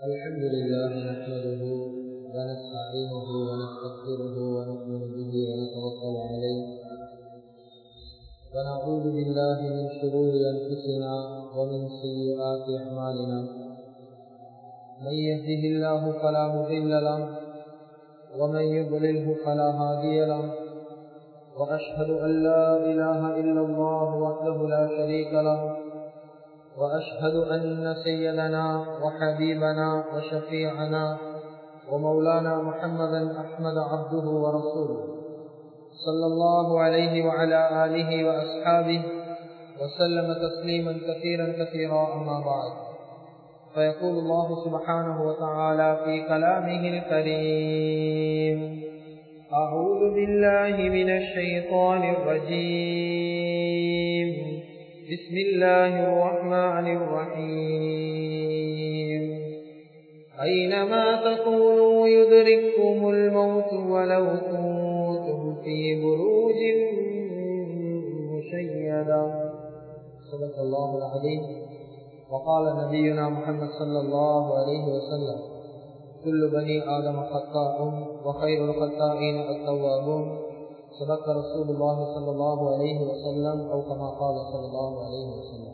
الحمد لله نحمده ونستعينه ونستغفره ونؤمن به ونتوكل عليه ونعوذ بالله من شرور أنفسنا ومن سيئات أعمالنا من يهده الله فلا مضل له ومن يضلله فلا هادي له وأشهد أن لا إله إلا الله وحده لا شريك له وأشهد أن سيدنا وحبيبنا وشفيعنا ومولانا محمدا أحمد عبده ورسوله صلى الله عليه وعلى آله وأصحابه وسلم تسليما كثيرا كثيرا أما بعد فيقول الله سبحانه وتعالى في كلامه الكريم أعوذ بالله من الشيطان الرجيم بسم الله الرحمن الرحيم أينما تكونوا يدرككم الموت ولو كنتم في بروج مشيدة صدق الله العظيم وقال نبينا محمد صلى الله عليه وسلم كل بني آدم خطاء وخير الخطائين التوابون صدق رسول الله صلى الله عليه وسلم أو كما قال صلى الله عليه وسلم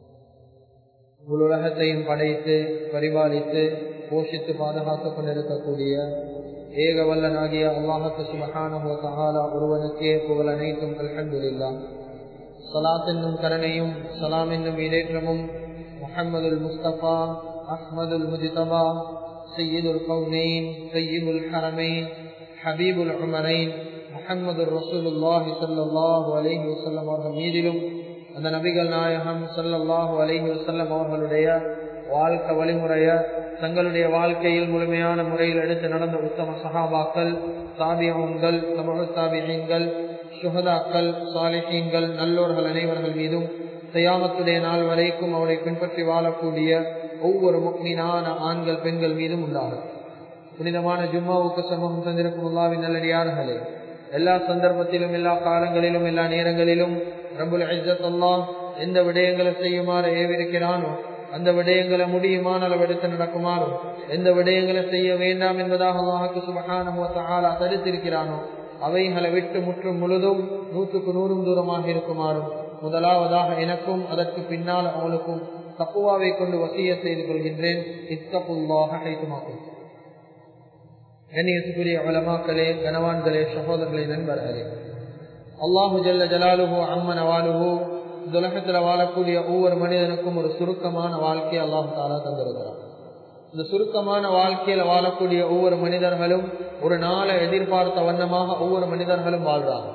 உலகத்தையும் படைத்து பரிபாலித்து போஷித்து பாதுகாத்துக் கொண்டிருக்கக்கூடிய ஏக வல்லனாகிய அல்லாஹத்து சுபஹானா ஒருவனுக்கே புகழ் அனைத்தும் அல்ஹம்துலில்லா சலாத் என்னும் கருணையும் சலாம் என்னும் இடேற்றமும் முஹம்மதுல் முஸ்தபா அஹ்மதுல் முஜிதபா சையீதுல் கவுனைன் சையீதுல் ஹரமைன் ஹபீபுல் உமரைன் முஹம்மது ரசூலுல்லாஹி சல்லாஹூ அலஹி வசல்லம் அவர்கள் மீதிலும் அந்த நபிகள் நாயகம் சல்லாஹூ அலஹி வசல்லம் அவர்களுடைய வாழ்க்கை வழிமுறைய தங்களுடைய வாழ்க்கையில் முழுமையான முறையில் எடுத்து நடந்த உத்தம சஹாபாக்கள் தாபியங்கள் தமிழ் தாபியங்கள் சுகதாக்கள் சாலிஹீன்கள் நல்லோர்கள் அனைவர்கள் மீதும் செய்யாமத்துடைய நாள் வரைக்கும் அவரை பின்பற்றி வாழக்கூடிய ஒவ்வொரு முக்மீனான ஆண்கள் பெண்கள் மீதும் உண்டாகும் புனிதமான ஜும்மாவுக்கு சமூகம் தந்திருக்கும் உள்ளாவின் நல்லடியார்களே எல்லா சந்தர்ப்பத்திலும் எல்லா காலங்களிலும் எல்லா நேரங்களிலும் ரபுல் அல்லா எந்த விடயங்களை செய்யுமாறு ஏவிருக்கிறானோ அந்த விடயங்களை முடியுமான அளவு எடுத்து நடக்குமாறும் எந்த விடயங்களை செய்ய வேண்டாம் என்பதாக அல்லாஹுக்கு சுபகான தடுத்திருக்கிறானோ அவைகளை விட்டு முற்றும் முழுதும் நூற்றுக்கு நூறும் தூரமாக இருக்குமாறும் முதலாவதாக எனக்கும் அதற்கு பின்னால் அவளுக்கும் தப்புவாவை கொண்டு வசிய செய்து கொள்கின்றேன் இத்தப்புல்லாக கைத்துமாக்கும் கண்ணியத்துக்குரிய வளமாக்களே கனவான்களே சகோதரர்களே நண்பர்களே அல்லாஹு ஜல்ல ஜலாலுஹோ அம்மன் அவாலுஹோ உலகத்தில் வாழக்கூடிய ஒவ்வொரு மனிதனுக்கும் ஒரு சுருக்கமான வாழ்க்கையை அல்லாஹு தாலா தந்திருக்கிறார் இந்த சுருக்கமான வாழ்க்கையில வாழக்கூடிய ஒவ்வொரு மனிதர்களும் ஒரு நாளை எதிர்பார்த்த வண்ணமாக ஒவ்வொரு மனிதர்களும் வாழ்றாங்க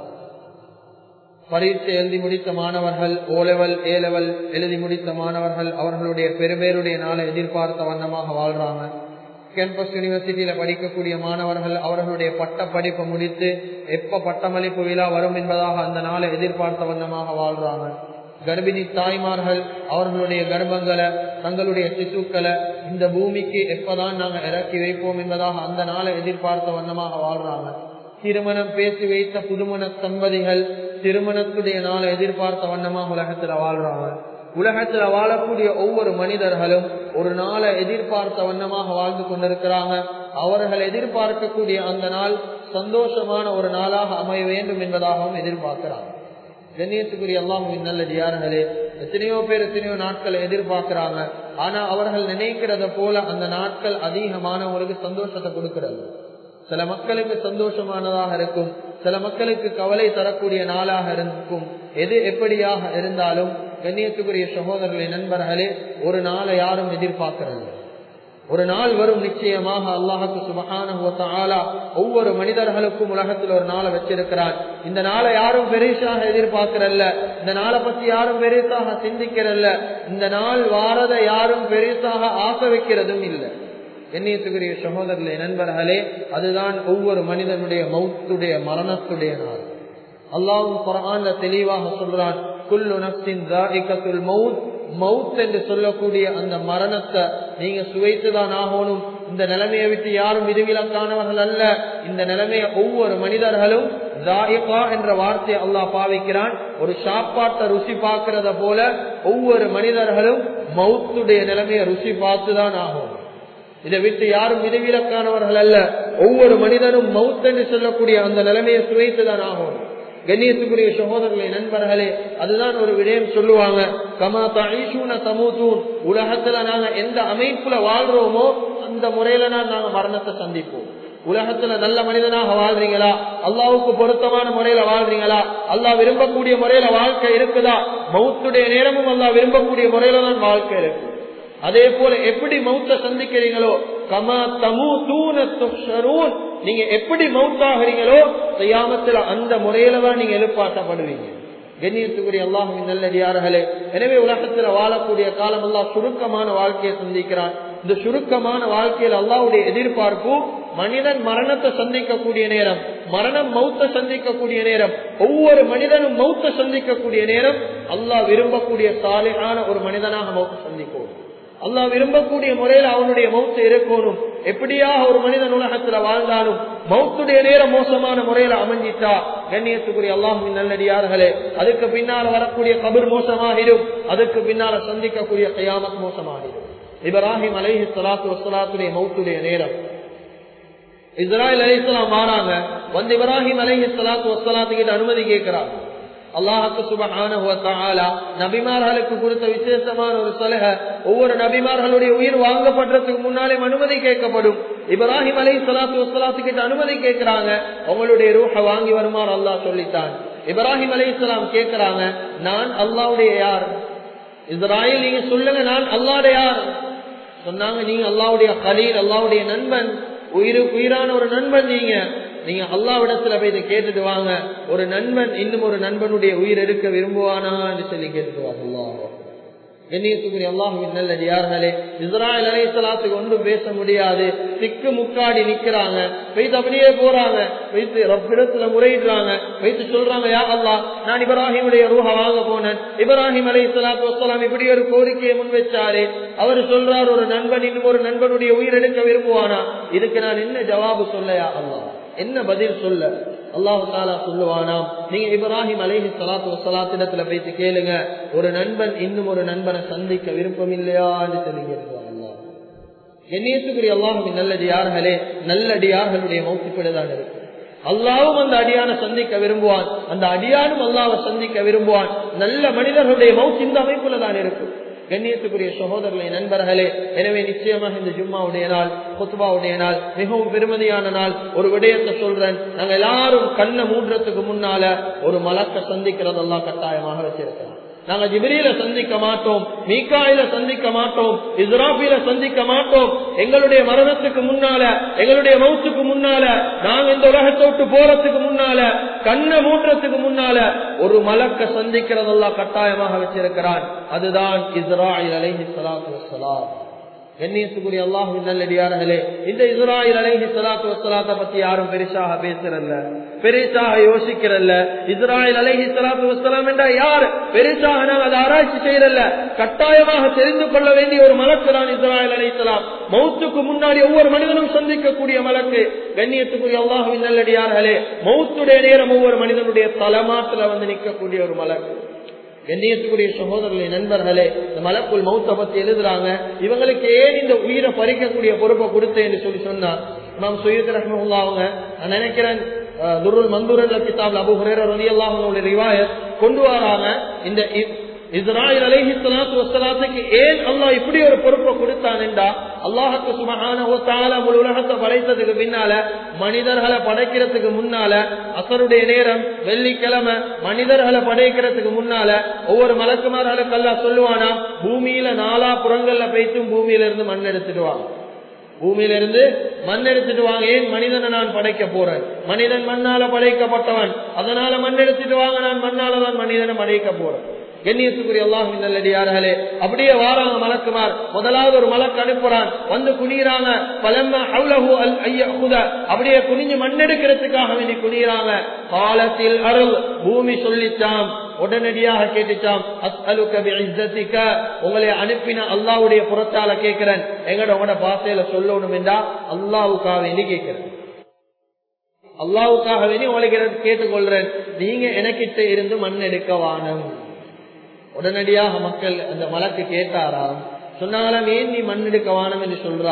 பரீட்சை எழுதி முடித்த மாணவர்கள் ஓ லெவல் ஏ லெவல் எழுதி முடித்த மாணவர்கள் அவர்களுடைய பெருபேருடைய நாளை எதிர்பார்த்த வண்ணமாக வாழ்றாங்க கேம்பஸ் யூனிவர்சிட்டியில படிக்கக்கூடிய மாணவர்கள் அவர்களுடைய பட்ட படிப்பை முடித்து எப்ப பட்டமளிப்பு விழா வரும் என்பதாக அந்த நாளை எதிர்பார்த்த வண்ணமாக வாழ்றாங்க கர்ப்பிணி தாய்மார்கள் அவர்களுடைய கர்ப்பங்களை தங்களுடைய சிசுக்களை இந்த பூமிக்கு எப்பதான் நாங்க இறக்கி வைப்போம் என்பதாக அந்த நாளை எதிர்பார்த்த வண்ணமாக வாழ்றாங்க திருமணம் பேசி வைத்த புதுமண தம்பதிகள் திருமணத்துடைய நாளை எதிர்பார்த்த வண்ணமாக உலகத்துல வாழ்றாங்க உலகத்துல வாழக்கூடிய ஒவ்வொரு மனிதர்களும் ஒரு நாளை எதிர்பார்த்த வண்ணமாக வாழ்ந்து கொண்டிருக்கிறாங்க அவர்கள் எதிர்பார்க்கக்கூடிய அந்த நாள் சந்தோஷமான ஒரு நாளாக அமைய வேண்டும் என்பதாகவும் எதிர்பார்க்கிறாங்க கண்ணியத்துக்குரிய எல்லாம் நல்லடியார்களே எத்தனையோ பேர் எத்தனையோ நாட்களை எதிர்பார்க்கிறாங்க ஆனா அவர்கள் நினைக்கிறத போல அந்த நாட்கள் அதிகமானவங்களுக்கு சந்தோஷத்தை கொடுக்கிறது சில மக்களுக்கு சந்தோஷமானதாக இருக்கும் சில மக்களுக்கு கவலை தரக்கூடிய நாளாக இருக்கும் எது எப்படியாக இருந்தாலும் கண்ணியத்துக்குரிய சகோதரர்களை நண்பர்களே ஒரு நாளை யாரும் எதிர்பார்க்கிறது ஒரு நாள் வரும் நிச்சயமாக அல்லாஹுக்கு சுபகான ஒவ்வொரு மனிதர்களுக்கும் உலகத்தில் ஒரு நாளை வச்சிருக்கிறான் இந்த நாளை யாரும் பெருசாக எதிர்பார்க்கிறல்ல இந்த நாளை பத்தி யாரும் பெருசாக சிந்திக்கிறல்ல இந்த நாள் வாரதை யாரும் பெருசாக ஆக்க வைக்கிறதும் இல்லை எண்ணியத்துக்குரிய சகோதரர்களே நண்பர்களே அதுதான் ஒவ்வொரு மனிதனுடைய மௌத்துடைய மரணத்துடைய நாள் அல்லாவும் குரான்ல தெளிவாக சொல்றான் குல்லு நப்சின் ராயிகத்துல் மவுத் மவுத் என்று சொல்லக்கூடிய அந்த மரணத்தை நீங்க சுவைத்துதான் ஆகணும் இந்த நிலைமையை விட்டு யாரும் விதிவிலக்கானவர்கள் அல்ல இந்த நிலைமையை ஒவ்வொரு மனிதர்களும் தாயிகா என்ற வார்த்தையை அல்லாஹ் பாவிக்கிறான் ஒரு சாப்பாட்டை ருசி பார்க்கிறத போல ஒவ்வொரு மனிதர்களும் மவுத்துடைய நிலைமையை ருசி பார்த்துதான் ஆகும் இதை விட்டு யாரும் விதிவிலக்கானவர்கள் அல்ல ஒவ்வொரு மனிதனும் மவுத் என்று சொல்லக்கூடிய அந்த நிலைமையை சுவைத்துதான் ஆகும் கண்ணியத்துக்குரிய சகோதரர்களை நண்பர்களே அதுதான் ஒரு விடயம் சொல்லுவாங்க கமா தீசூன சமூத்தூன் உலகத்துல நாங்க எந்த அமைப்புல வாழ்றோமோ அந்த முறையில தான் நாங்க மரணத்தை சந்திப்போம் உலகத்துல நல்ல மனிதனாக வாழ்றீங்களா அல்லாவுக்கு பொருத்தமான முறையில வாழ்றீங்களா அல்லாஹ் விரும்பக்கூடிய முறையில வாழ்க்கை இருக்குதா மௌத்துடைய நேரமும் அல்லாஹ் விரும்பக்கூடிய முறையில தான் வாழ்க்கை இருக்கு அதே போல எப்படி மௌத்த சந்திக்கிறீங்களோ கமா தமு தூணூன் நீங்க எப்படி மௌத்தாகிறீங்களோ செய்யாமத்துல அந்த முறையில தான் நீங்க எழுப்பாட்டப்படுவீங்க கண்ணியத்துக்குரிய அல்லாஹுவின் நல்லடியார்களே எனவே உலகத்துல வாழக்கூடிய காலம் எல்லாம் சுருக்கமான வாழ்க்கையை சந்திக்கிறான் இந்த சுருக்கமான வாழ்க்கையில் அல்லாவுடைய எதிர்பார்ப்பு மனிதன் மரணத்தை சந்திக்கக்கூடிய நேரம் மரணம் மௌத்த சந்திக்கக்கூடிய நேரம் ஒவ்வொரு மனிதனும் மௌத்த சந்திக்கக்கூடிய நேரம் அல்லாஹ் விரும்பக்கூடிய சாலையான ஒரு மனிதனாக மௌத்த சந்திக்கும் அல்லாஹ் விரும்பக்கூடிய முறையில் அவனுடைய மௌத்து இருக்கணும் எப்படியாக ஒரு மனிதன் உலகத்துல வாழ்ந்தாலும் மௌத்துடைய நேரம் மோசமான முறையில அமைஞ்சிட்டா கண்ணியத்துக்குரிய அல்லாஹின் நல்லடியார்களே அதுக்கு பின்னால வரக்கூடிய கபர் மோசமாகிடும் அதுக்கு பின்னால சந்திக்கக்கூடிய கையாமத் மோசமாகிடும் இப்ராஹிம் அலைஹி சலாத்து வசலாத்துடைய மௌத்துடைய நேரம் இஸ்ராயல் அலிஸ்லாம் மாறாங்க வந்து இப்ராஹிம் அலைஹி சலாத்து வசலாத்து கிட்ட அனுமதி கேட்கிறாங்க அல்லாஹுக்கு சுபஹான நபிமார்களுக்கு கொடுத்த விசேஷமான ஒரு சலுகை ஒவ்வொரு நபிமார்களுடைய உயிர் வாங்கப்படுறதுக்கு முன்னாலே அனுமதி கேட்கப்படும் இப்ராஹிம் அலை சலாத்து வசலாத்து கிட்ட அனுமதி கேட்கிறாங்க உங்களுடைய ரூஹ வாங்கி வருமாறு அல்லாஹ் சொல்லித்தான் இப்ராஹிம் அலை இஸ்லாம் கேட்கிறாங்க நான் அல்லாவுடைய யார் இஸ்ராயல் நீங்க சொல்லுங்க நான் அல்லாவுடைய யார் சொன்னாங்க நீங்க அல்லாவுடைய கலீல் அல்லாவுடைய நண்பன் உயிருக்கு உயிரான ஒரு நண்பன் நீங்க நீங்க அல்லாவிடத்துல போய் இதை கேட்டுட்டு வாங்க ஒரு நண்பன் இன்னும் ஒரு நண்பனுடைய உயிர் எடுக்க விரும்புவானா என்று சொல்லி கேட்டுட்டு வாங்க அல்லாஹ் கண்ணியத்துக்குரிய அல்லாஹுவின் நல்லது யார்களே இஸ்ராயல் அலைசலாத்துக்கு ஒன்றும் பேச முடியாது திக்கு முக்காடி நிக்கிறாங்க வைத்து அப்படியே போறாங்க வைத்து ரப்பிடத்துல முறையிடுறாங்க வைத்து சொல்றாங்க யா அல்லா நான் இப்ராஹிமுடைய ரூஹ வாங்க போனேன் இப்ராஹிம் அலை சலாத்து வசலாம் இப்படி ஒரு கோரிக்கையை முன் வச்சாரு அவர் சொல்றார் ஒரு நண்பன் இன்னும் ஒரு நண்பனுடைய உயிர் எடுக்க விரும்புவானா இதுக்கு நான் என்ன ஜவாபு சொல்லையா அல்லா என்ன பதில் சொல்ல அல்லாஹு தாலா சொல்லுவானாம் நீங்க இப்ராஹிம் அலைஹி சலாத்து வசலாத்திடத்துல போயிட்டு கேளுங்க ஒரு நண்பன் இன்னும் ஒரு நண்பனை சந்திக்க விருப்பம் இல்லையான்னு சொல்லி கேட்குவாங்க எண்ணியத்துக்குரிய அல்லாஹுவின் நல்லடியார்களே நல்லடியார்களுடைய மௌத்திப்படிதான் இருக்கு அல்லாவும் அந்த அடியான சந்திக்க விரும்புவான் அந்த அடியானும் அல்லாவை சந்திக்க விரும்புவான் நல்ல மனிதர்களுடைய மௌத் இந்த அமைப்புல தான் இருக்கும் கண்ணியத்துக்குரிய சகோதரர்களை நண்பர்களே எனவே நிச்சயமாக இந்த ஜும்மாவுடைய நாள் கொத்துபாவுடைய நாள் மிகவும் பெருமதியான நாள் ஒரு விடயத்தை சொல்றேன் நாங்க எல்லாரும் கண்ணை மூன்றதுக்கு முன்னால ஒரு மலக்க சந்திக்கிறதெல்லாம் கட்டாயமாக வச்சிருக்கிறோம் நாங்க ஜிபிரியில சந்திக்க மாட்டோம் மீக்காயில சந்திக்க மாட்டோம் இஸ்ராபில சந்திக்க மாட்டோம் எங்களுடைய மரணத்துக்கு முன்னால எங்களுடைய மௌத்துக்கு முன்னால நாங்க இந்த உலகத்தை விட்டு போறதுக்கு முன்னால கண்ணை மூன்றத்துக்கு முன்னால ஒரு மலக்க சந்திக்கிறதெல்லாம் கட்டாயமாக வச்சிருக்கிறான் அதுதான் இஸ்ராயில் அலைஹி சலாத்து வசலாம் கண்ணியத்துக்குரிய அல்லாஹு நல்லடியார்களே இந்த இஸ்ராயில் அலைஹி சலாத்து வசலாத்தை பத்தி யாரும் பெருசாக பேசுறல்ல பெருசாக யோசிக்கிறல்ல இஸ்ராயில் அலைஹி சலாத்து வசலாம் என்ற யார் பெருசாக நாங்கள் அதை ஆராய்ச்சி செய்யறல்ல கட்டாயமாக தெரிந்து கொள்ள வேண்டிய ஒரு மலக்கு தான் இஸ்ராயில் அலைஹிஸ்லாம் மௌத்துக்கு முன்னாடி ஒவ்வொரு மனிதனும் சந்திக்கக்கூடிய மலக்கு கண்ணியத்துக்குரிய அல்லாஹுவின் நல்லடியார்களே மௌத்துடைய நேரம் ஒவ்வொரு மனிதனுடைய தலமாத்துல வந்து நிற்கக்கூடிய ஒரு மலக்கு கண்ணியத்துக்குரிய சகோதரர்களை நண்பர்களே இந்த மலக்குள் மௌத்த பத்தி எழுதுறாங்க இவங்களுக்கு ஏன் இந்த உயிரை பறிக்கக்கூடிய பொறுப்பை கொடுத்தேன்னு சொல்லி சொன்னா நாம் சுயத் ரஹ்மல்லா அவங்க நான் நினைக்கிறேன் துருள் மந்தூரல் கிதாப் அபு ஹுரேரா ரலி அல்லாஹனுடைய ரிவாயத் கொண்டு வராங்க இந்த இஸ்ராயல் அலைஹி சலாத்து வசலாத்துக்கு ஏன் அல்லாஹ் இப்படி ஒரு பொறுப்பை கொடுத்தான் என்றா அல்லாஹுக்கு சுமகான முழு உலகத்தை படைத்ததுக்கு பின்னால மனிதர்களை படைக்கிறதுக்கு முன்னால அசருடைய நேரம் வெள்ளிக்கிழமை மனிதர்களை படைக்கிறதுக்கு முன்னால ஒவ்வொரு மலக்குமார்களுக்கு அல்லா சொல்லுவானா பூமியில நாலா புறங்கள்ல போய்த்தும் பூமியில இருந்து மண் எடுத்துட்டு வாங்க பூமியில இருந்து மண் எடுத்துட்டு வாங்க ஏன் மனிதனை நான் படைக்க போறேன் மனிதன் மண்ணால படைக்கப்பட்டவன் அதனால மண் எடுத்துட்டு வாங்க நான் மண்ணால தான் மனிதனை படைக்க போறேன் கண்ணியத்துக்குரிய அல்லாஹின் நல்லடியார்களே அப்படியே வாராங்க மலக்குமார் முதலாவது ஒரு மலக்கு அனுப்புறான் வந்து குனிறாங்க பலம்ம ஹவுலஹு அல் ஐயஹுத அப்படியே குனிஞ்சு மண்ணெடுக்கிறதுக்காக வேண்டி குனிறாங்க காலத்தில் அருள் பூமி சொல்லிச்சாம் உடனடியாக கேட்டுச்சாம் அஸ்அலுக்க உங்களை அனுப்பின அல்லாவுடைய புறத்தால கேட்கிறேன் எங்கட உங்களோட பாசையில சொல்லணும் என்றா அல்லாவுக்காக வேண்டி கேட்கிறேன் அல்லாவுக்காக வேண்டி உங்களுக்கு கேட்டுக்கொள்றேன் நீங்க எனக்கிட்ட இருந்து மண் எடுக்க வானம் உடனடியாக மக்கள் அந்த மலக்கு கேட்டாராம் சொன்னாலும் ஏன் நீ மண் எடுக்க வானம் என்று சொல்றாய்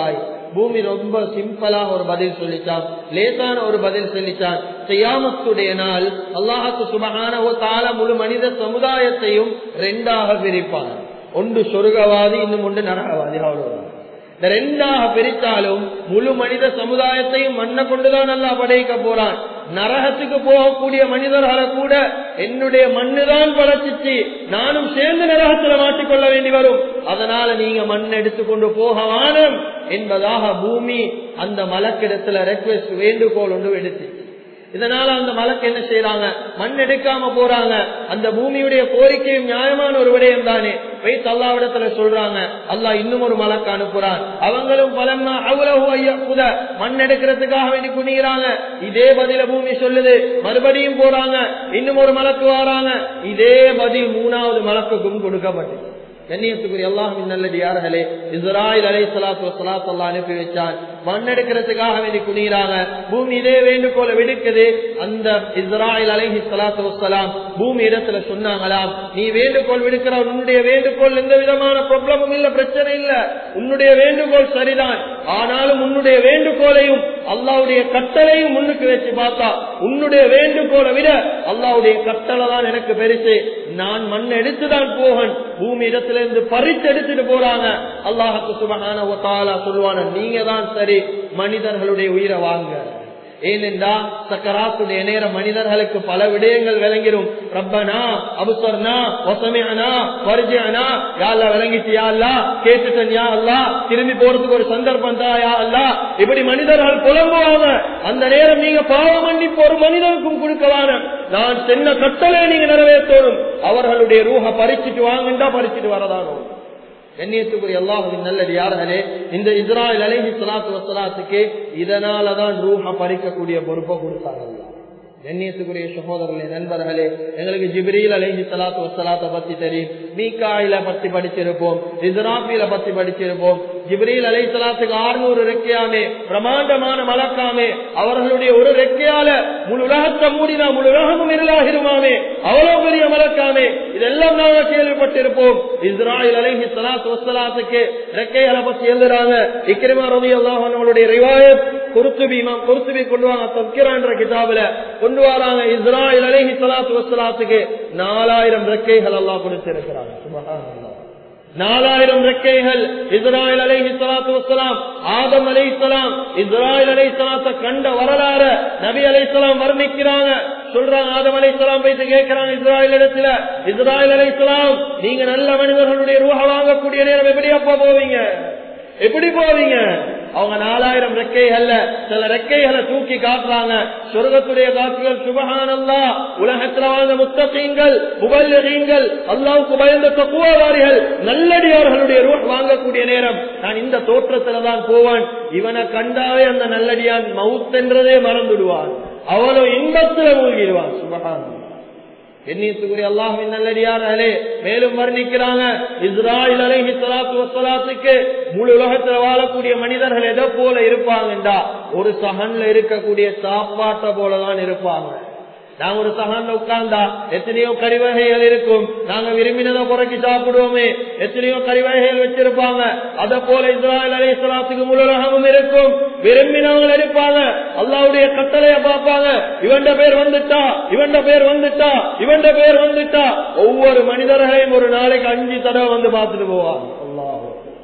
பூமி ரொம்ப சிம்பிளா ஒரு பதில் சொல்லிச்சான் லேசான ஒரு பதில் சொல்லிச்சான் செய்யாமத்துடைய நாள் அல்லாஹுக்கு சுபகான தால முழு மனித சமுதாயத்தையும் ரெண்டாக பிரிப்பான் ஒன்று சொர்க்கவாதி இன்னும் ஒன்று நரகவாதி அவ்வளவுதான் இந்த ரெண்டாக பிரித்தாலும் முழு மனித சமுதாயத்தையும் மண்ணை கொண்டுதான் நல்லா படைக்க போறான் நரகத்துக்கு போகக்கூடிய மனிதர்களை கூட என்னுடைய மண்ணுதான் படைச்சிச்சு நானும் சேர்ந்து நரகத்துல மாட்டிக்கொள்ள வேண்டி வரும் அதனால நீங்க மண் எடுத்துக்கொண்டு போக வானம் என்பதாக பூமி அந்த மலக்கிடத்துல ரெக்வெஸ்ட் வேண்டுகோள் ஒன்று எடுத்து இதனால அந்த மலக்கு என்ன செய்யறாங்க மண் எடுக்காம போறாங்க அந்த பூமியுடைய கோரிக்கையும் நியாயமான ஒரு விடயம் தானே வைத்து அல்லாவிடத்துல சொல்றாங்க அல்லாஹ் இன்னும் ஒரு மலக்கு அனுப்புறான் அவங்களும் பலமா அவ்வளவு ஐயா புத மண் எடுக்கிறதுக்காக வேண்டி குனிகிறாங்க இதே பதில பூமி சொல்லுது மறுபடியும் போறாங்க இன்னும் ஒரு மலக்கு வராங்க இதே பதில் மூணாவது மலக்குக்கும் கொடுக்கப்பட்டது கண்ணியத்துக்குரிய அல்லாஹின் நல்லது யார்களே இஸ்ராயில் அலை சலாத்து வசலாத் அல்லா அனுப்பி வச்சான் மண் எடுக்கிறதுக்காக வேண்டி குனிகிறாங்க பூமி இதே வேண்டுகோளை விடுக்குது அந்த இஸ்ராயில் அலைஹி சலாத்து வசலாம் பூமி இடத்துல சொன்னாங்களாம் நீ வேண்டுகோள் விடுக்கிற உன்னுடைய வேண்டுகோள் எந்த விதமான ப்ராப்ளமும் இல்ல பிரச்சனை இல்ல உன்னுடைய வேண்டுகோள் சரிதான் ஆனாலும் உன்னுடைய வேண்டுகோளையும் அல்லாவுடைய கட்டளையும் முன்னுக்கு வச்சு பார்த்தா உன்னுடைய வேண்டுகோளை விட அல்லாவுடைய கட்டளை தான் எனக்கு பெருசு நான் மண் எடுத்துதான் போகன் பூமி இடத்துல இருந்து பறித்து எடுத்துட்டு போறாங்க அல்லாஹுக்கு சுபகான சொல்லுவான நீங்க தான் சரி மனிதர்களுடைய உயிரை வாங்க ஏனென்றா சக்கராத்துடைய நேரம் மனிதர்களுக்கு பல விடயங்கள் விளங்கிடும் ரப்பனா அபுசர்னா வசமியானா வரிஜியானா யாழ்லா விளங்கிட்டு யா அல்லா கேட்டுட்டன் யா அல்லா திரும்பி போறதுக்கு ஒரு சந்தர்ப்பம் தான் யா அல்லா இப்படி மனிதர்கள் புலம்புவாங்க அந்த நேரம் நீங்க பாவ மன்னிப்பு ஒரு மனிதனுக்கும் கொடுக்கவான நான் சென்ன கட்டளை நீங்க நிறைவேற்றோடும் அவர்களுடைய ரூஹ பறிச்சுட்டு வாங்கண்டா பறிச்சுட்டு வரதானோ கண்ணியத்துக்குரிய அல்லாஹுவின் நல்லது யார்களே இந்த இஸ்ராயல் அலைஹி சலாத்து வசலாத்துக்கு இதனாலதான் ரூஹ பறிக்கக்கூடிய பொறுப்பை கொடுத்தாங்க கண்ணியத்துக்குரிய சகோதரர்களே நண்பர்களே எங்களுக்கு ஜிப்ரீல் அலைஹி சலாத்து வசலாத்தை பத்தி தெரியும் மீகாயில பத்தி படிச்சிருப்போம் இஸ்ராபில பத்தி படிச்சிருப்போம் ஜிப்ரீல் அலை சலாத்துக்கு ஆறுநூறு ரெக்கையாமே பிரமாண்டமான மலக்காமே அவர்களுடைய ஒரு ரெக்கையால முழு உலகத்தை மூடினா முழு உலகமும் இருளாகிருமாமே அவ்வளவு பெரிய மலக்காமே இதெல்லாம் நாங்க கேள்விப்பட்டிருப்போம் இஸ்ராயல் அலைஹி சலாத்து வசலாத்துக்கு ரெக்கைகளை பத்தி எழுதுறாங்க இக்கிரிமா ரவி அல்லாஹனுடைய ரிவாயத் குருத்துபி இமாம் குருத்துபி கொண்டு வாங்க தப்கிரான்ற கிதாபுல கொண்டு வராங்க இஸ்ராயல் அலைஹி சலாத்து வசலாத்துக்கு நாலாயிரம் ரெக்கைகள் எல்லாம் கொடுத்திருக்கிறாங்க சுபஹானல்லாஹ் நாலாயிரம் ரெக்கைகள் இஸ்ராயல் அலைஹி சலாத்து வசலாம் ஆதம் அலை சலாம் இஸ்ராயல் அலை சலாத்தை கண்ட வரலாற நபி அலை சலாம் வர்ணிக்கிறாங்க சொல்றாங்க ஆதம் அலை சலாம் போயிட்டு கேட்கிறாங்க இஸ்ராயல் இடத்துல இஸ்ராயல் அலை சலாம் நீங்க நல்ல மனிதர்களுடைய ரூஹ வாங்கக்கூடிய நேரம் எப்படி அப்பா போவீங்க எப்படி போவீங்க அவங்க நாலாயிரம் ரெக்கைகள்ல சில ரெக்கைகளை தூக்கி காட்டுறாங்க சொர்க்கத்துடைய காட்சிகள் சுபகானல்லா உலகத்தில் வாழ்ந்த முத்தகீங்கள் உபல்யகீங்கள் அல்லாவுக்கு பயந்த தக்குவாதாரிகள் நல்லடியார்களுடைய ரூட் வாங்கக்கூடிய நேரம் நான் இந்த தோற்றத்துல தான் போவான் இவனை கண்டாவே அந்த நல்லடியான் மவுத் என்றதே மறந்துடுவான் அவனோ இன்பத்துல மூழ்கிடுவான் சுபகானந்தா எண்ணியத்துக்குரிய அல்லாஹின் நல்லடியார்களே மேலும் வர்ணிக்கிறாங்க இஸ்ராயில் அலைஹி சலாத்து வசலாத்துக்கு முழு உலகத்துல வாழக்கூடிய மனிதர்கள் எதை போல இருப்பாங்கண்டா ஒரு சகன்ல இருக்கக்கூடிய சாப்பாட்டை போலதான் இருப்பாங்க நாங்க ஒரு சகான்ல உட்கார்ந்தா எத்தனையோ கறிவகைகள் இருக்கும் நாங்க விரும்பினதை புறக்கி சாப்பிடுவோமே எத்தனையோ கறிவகைகள் வச்சிருப்பாங்க அத போல இஸ்ராயல் அலி இஸ்லாத்துக்கு முழுலகமும் இருக்கும் விரும்பினவங்க இருப்பாங்க அல்லாவுடைய கட்டளைய பார்ப்பாங்க இவண்ட பேர் வந்துட்டா இவண்ட பேர் வந்துட்டா இவண்ட பேர் வந்துட்டா ஒவ்வொரு மனிதர்களையும் ஒரு நாளைக்கு அஞ்சு தடவை வந்து பார்த்துட்டு போவாங்க அல்லாஹ்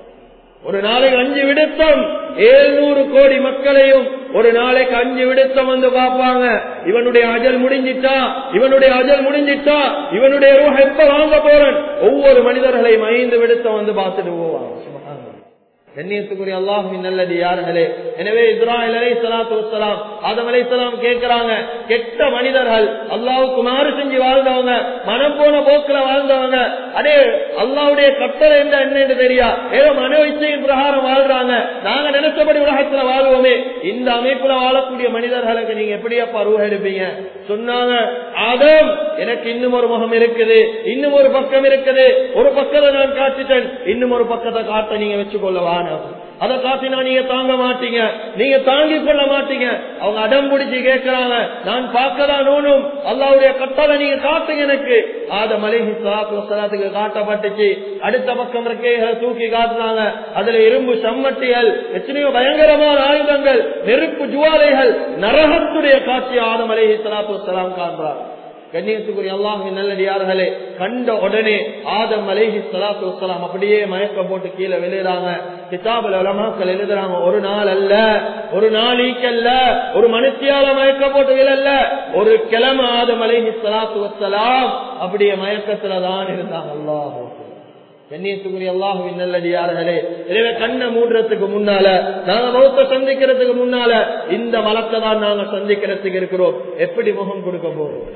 ஒரு நாளைக்கு அஞ்சு விடுத்தம் ஏழ்நூறு கோடி மக்களையும் ஒரு நாளைக்கு அஞ்சு விடுத்தம் வந்து பார்ப்பாங்க இவனுடைய அஜல் முடிஞ்சிட்டா இவனுடைய அஜல் முடிஞ்சிட்டா இவனுடைய ரூஹ எப்ப வாங்க போறன் ஒவ்வொரு மனிதர்களையும் ஐந்து விடுத்தம் வந்து பார்த்துட்டு போவாங்க கண்ணியத்துக்குரிய அல்லாஹுவின் நல்லது யார்களே எனவே இஸ்ராயல் அலை சலாத்து வசலாம் ஆதம் அலை சலாம் கேட்கிறாங்க கெட்ட மனிதர்கள் அல்லாவுக்கு மாறு செஞ்சு வாழ்ந்தவங்க மனம் போன போக்குல வாழ்ந்தவங்க அதே அல்லாவுடைய கட்டளை என்ன என்னன்னு தெரியா ஏதோ மனோ இச்சையின் பிரகாரம் வாழ்றாங்க நாங்க நினைச்சபடி உலகத்துல வாழ்வோமே இந்த அமைப்புல வாழக்கூடிய மனிதர்களுக்கு நீங்க எப்படியாப்பா ரூஹ எடுப்பீங்க சொன்னாங்க ஆதம் எனக்கு இன்னும் ஒரு முகம் இருக்குது இன்னும் ஒரு பக்கம் இருக்குது ஒரு பக்கத்தை நான் காட்டிட்டேன் இன்னும் ஒரு பக்கத்தை காட்ட நீங்க வச்சுக்கொள்ளவா அதை காட்டினா நீங்க தாங்க மாட்டீங்க நீங்க தாங்கி கொள்ள மாட்டீங்க அவங்க அடம் பிடிச்சு கேட்கிறாங்க நான் பார்க்கதான் நோனும் அல்லாவுடைய கட்டளை நீங்க காட்டுங்க எனக்கு ஆத மலைஹி சலாத்து வசலாத்துக்கு காட்டப்பட்டுச்சு அடுத்த பக்கம் இருக்கைகளை தூக்கி காட்டுறாங்க அதுல இரும்பு சம்மட்டிகள் எத்தனையோ பயங்கரமான ஆயுதங்கள் நெருப்பு ஜுவாலைகள் நரகத்துடைய காட்சி ஆதம் அலைஹி சலாத்து வசலாம் காண்றார் கண்ணியத்துக்குரிய அல்லாஹின் நல்லடியார்களே கண்ட உடனே ஆதம் அலேஹி சலாத்து வசலாம் அப்படியே மயக்கம் போட்டு கீழே விழுறாங்க கிதாபுல உலமாக்கள் எழுதுறாங்க ஒரு நாள் அல்ல ஒரு நாளைக்கல்ல ஒரு மனுஷியால மயக்கம் போட்டு விழல்ல ஒரு கிழமை ஆதம் அலேஹி சலாத்து வசலாம் அப்படியே மயக்கத்துல தான் இருந்தாங்க அல்லாஹ் கண்ணியத்துக்குரிய அல்லாஹுவின் நல்லடியார்களே எனவே கண்ணை மூடுறதுக்கு முன்னால நாங்க மௌத்த சந்திக்கிறதுக்கு முன்னால இந்த மலத்தை தான் நாங்க சந்திக்கிறதுக்கு இருக்கிறோம் எப்படி முகம் கொடுக்க போறோம்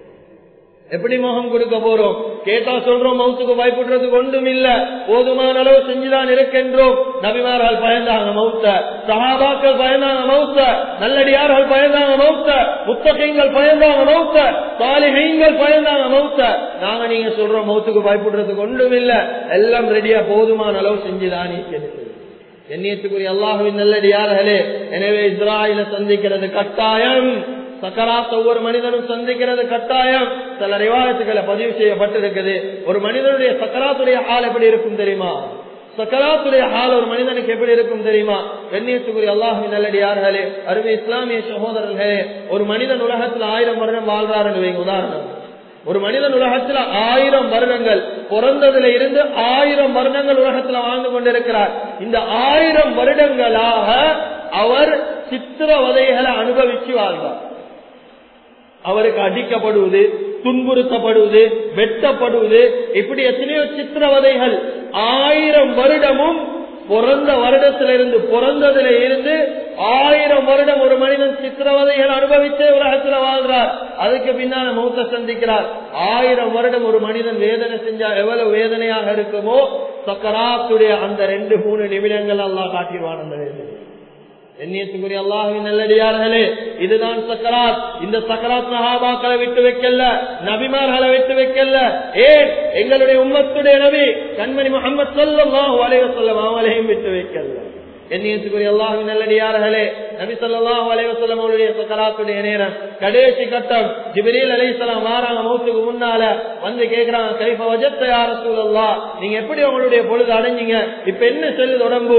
எப்படி முகம் கொடுக்க போறோம் கேட்டா சொல்றோம் மவுத்துக்கு பயப்படுறதுக்கு ஒன்றும் இல்ல போதுமான அளவு செஞ்சுதான் இருக்கின்றோம் நபிமார்கள் பயந்தாங்க மவுத்த சகாபாக்கள் பயந்தாங்க மவுத்த நல்லடியார்கள் பயந்தாங்க மவுத்த புத்தகங்கள் பயந்தாங்க மவுத்த சாலிகைங்கள் பயந்தாங்க மவுத்த நாங்க நீங்க சொல்றோம் மவுத்துக்கு பயப்படுறதுக்கு ஒன்றும் இல்ல எல்லாம் ரெடியா போதுமான அளவு செஞ்சுதான் இருக்கிறது எண்ணியத்துக்குரிய அல்லாஹுவின் நல்லடியார்களே எனவே இஸ்ராயில சந்திக்கிறது கட்டாயம் சக்கராத்த ஒவ்வொரு மனிதனும் சந்திக்கிறது கட்டாயம் சில ரிவாயத்துக்களை பதிவு செய்யப்பட்டிருக்குது ஒரு மனிதனுடைய சக்கராத்துடைய ஆள் எப்படி இருக்கும் தெரியுமா சக்கராத்துடைய ஆள் ஒரு மனிதனுக்கு எப்படி இருக்கும் தெரியுமா கண்ணியத்துக்குரிய அல்லாஹின் நல்லடியார்களே அருமை இஸ்லாமிய சகோதரர்களே ஒரு மனிதன் உலகத்துல ஆயிரம் வருடம் வாழ்றாருன்னு வைங்க உதாரணம் ஒரு மனிதன் உலகத்துல ஆயிரம் வருடங்கள் பிறந்ததுல இருந்து ஆயிரம் வருடங்கள் உலகத்துல வாழ்ந்து கொண்டிருக்கிறார் இந்த ஆயிரம் வருடங்களாக அவர் சித்திரவதைகளை அனுபவிச்சு வாழ்ந்தார் அவருக்கு அடிக்கப்படுவது துன்புறுத்தப்படுவது வெட்டப்படுவது இப்படி எத்தனையோ சித்திரவதைகள் ஆயிரம் வருடமும் பிறந்த வருடத்திலிருந்து பிறந்ததுல இருந்து ஆயிரம் வருடம் ஒரு மனிதன் சித்திரவதைகள் அனுபவிச்சே உலகத்துல வாழ்றார் அதுக்கு பின்னால மௌத்த சந்திக்கிறார் ஆயிரம் வருடம் ஒரு மனிதன் வேதனை செஞ்சா எவ்வளவு வேதனையாக இருக்குமோ சக்கராத்துடைய அந்த ரெண்டு மூணு நிமிடங்கள் எல்லாம் காட்டிடுவான் அந்த வேதனை எண்ணியத்துக்குரிய அல்லாஹின் நல்லடியார்களே இதுதான் சக்கராத் இந்த சக்கராத் மகாபாக்களை விட்டு வைக்கல நபிமார்களை விட்டு வைக்கல ஏன் எங்களுடைய உம்மத்துடைய நபி கண்மணி முகமது சொல்லல்லாஹு அலைய சொல்லம் அவளையும் விட்டு வைக்கல எண்ணியத்துக்குரிய அல்லாஹின் நல்லடியார்களே நபி சொல்லாஹு அலைவசல்லம் அவருடைய சக்கராத்துடைய நேரம் கடைசி கட்டம் ஜிபிரில் அலைசலாம் வாராங்க மௌத்துக்கு முன்னால வந்து கேக்குறாங்க கைஃப வஜத்த யார சூழல்லா நீங்க எப்படி உங்களுடைய பொழுது அடைஞ்சீங்க இப்ப என்ன செல்லுது உடம்பு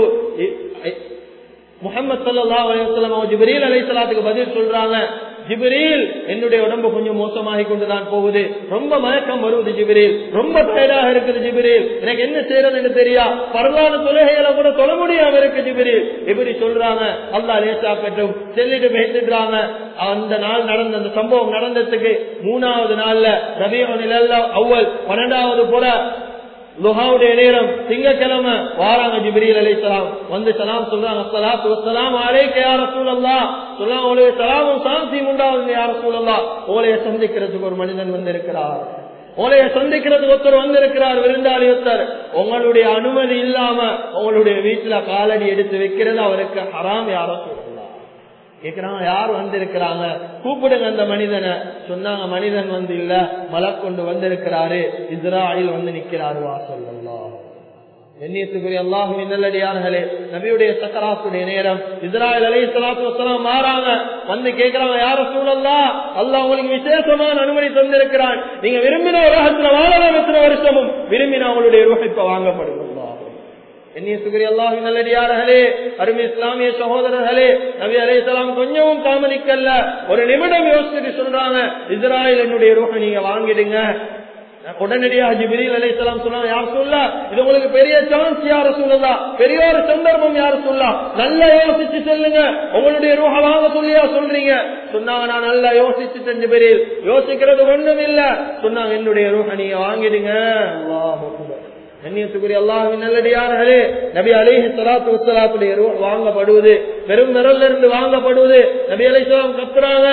முகமது சல்லா அலையம் ஜிப்ரீல் அலைசலாத்துக்கு பதில் சொல்றாங்க ஜிப்ரீல் என்னுடைய உடம்பு கொஞ்சம் மோசமாகி கொண்டுதான் போகுது ரொம்ப மயக்கம் வருவது ஜிப்ரீல் ரொம்ப டயர்டாக இருக்குது ஜிப்ரீல் எனக்கு என்ன செய்யறதுன்னு தெரியா பரவான தொழுகைகளை கூட தொழ முடியாம இருக்கு ஜிப்ரீல் இப்படி சொல்றாங்க அல்லா லேசாக்கட்டும் செல்லிட்டு பேசிடுறாங்க அந்த நாள் நடந்த அந்த சம்பவம் நடந்ததுக்கு மூணாவது நாள்ல ரபியோனில் அவ்வள் பன்னெண்டாவது புற லுஹாவுடைய நேரம் திங்கக்கிழமை வாராங்க ஜிபிரில் அலி சலாம் வந்து சலாம் சொல்றாங்க அஸ்ஸலாத்து வஸ்ஸலாம் அலைக்க யா ரசூலல்லாஹ் சொல்லாம் உங்களுடைய சலாமும் சாந்தியும் உண்டாவது யா ரசூலல்லாஹ் உங்களைய சந்திக்கிறதுக்கு ஒரு மனிதன் வந்திருக்கிறார் உங்களைய சந்திக்கிறதுக்கு ஒருத்தர் வந்திருக்கிறார் விருந்தாளி ஒருத்தர் உங்களுடைய அனுமதி இல்லாம உங்களுடைய வீட்டுல காலடி எடுத்து வைக்கிறது அவருக்கு ஹராம் யாரோ சொல்லலாம் கேக்குறாங்க யார் வந்திருக்கிறாங்க கூப்பிடுங்க அந்த மனிதனை சொன்னாங்க மனிதன் வந்து இல்ல மலை கொண்டு வந்திருக்கிறாரு இஸ்ராயில் வந்து நிக்கிறாரு வா சொல்லலாம் எண்ணியத்துக்குரிய அல்லாஹுவின் நல்லடியார்களே நபியுடைய சக்கராத்துடைய நேரம் இஸ்ராயல் அலி சலாத்து வசலாம் மாறாங்க வந்து கேட்கிறாங்க யார சூழல்லா அல்லாஹ் உங்களுக்கு விசேஷமான அனுமதி தந்திருக்கிறான் நீங்க விரும்பின உலகத்துல வாழலாம் எத்தனை வருஷமும் விரும்பின அவங்களுடைய ரூபாய் வாங்கப்படுகிறோம் எண்ணியத்துக்குரிய அல்லாஹி நல்லடியார்களே அருமை இஸ்லாமிய சகோதரர்களே நபி அலைசலாம் கொஞ்சமும் தாமதிக்கல்ல ஒரு நிமிடம் யோசிச்சுட்டு சொல்றாங்க இஸ்ராயல் என்னுடைய ரூஹ நீங்க வாங்கிடுங்க உடனடியாக ஜிபிரில் அலைசலாம் சொன்னாங்க யார் சொல்லா இது உங்களுக்கு பெரிய சான்ஸ் யார சொல்லலா பெரிய ஒரு சந்தர்ப்பம் யார சொல்லா நல்லா யோசிச்சு சொல்லுங்க உங்களுடைய ரூஹ வாங்க சொல்லியா சொல்றீங்க சொன்னாங்க நான் நல்லா யோசிச்சுட்டேன் ஜிபிரில் யோசிக்கிறது ஒண்ணும் இல்ல சொன்னாங்க என்னுடைய ரூஹ நீங்க வாங்கிடுங்க அல்லாஹ் கண்ணியத்துக்குரிய அல்லாஹின் நல்லடியார்களே நபி அலிஹி சலாத்து வசலாத்துடைய வாங்கப்படுவது வெறும் விரல்ல இருந்து வாங்கப்படுவது நபி அலிஸ்லாம் கத்துறாங்க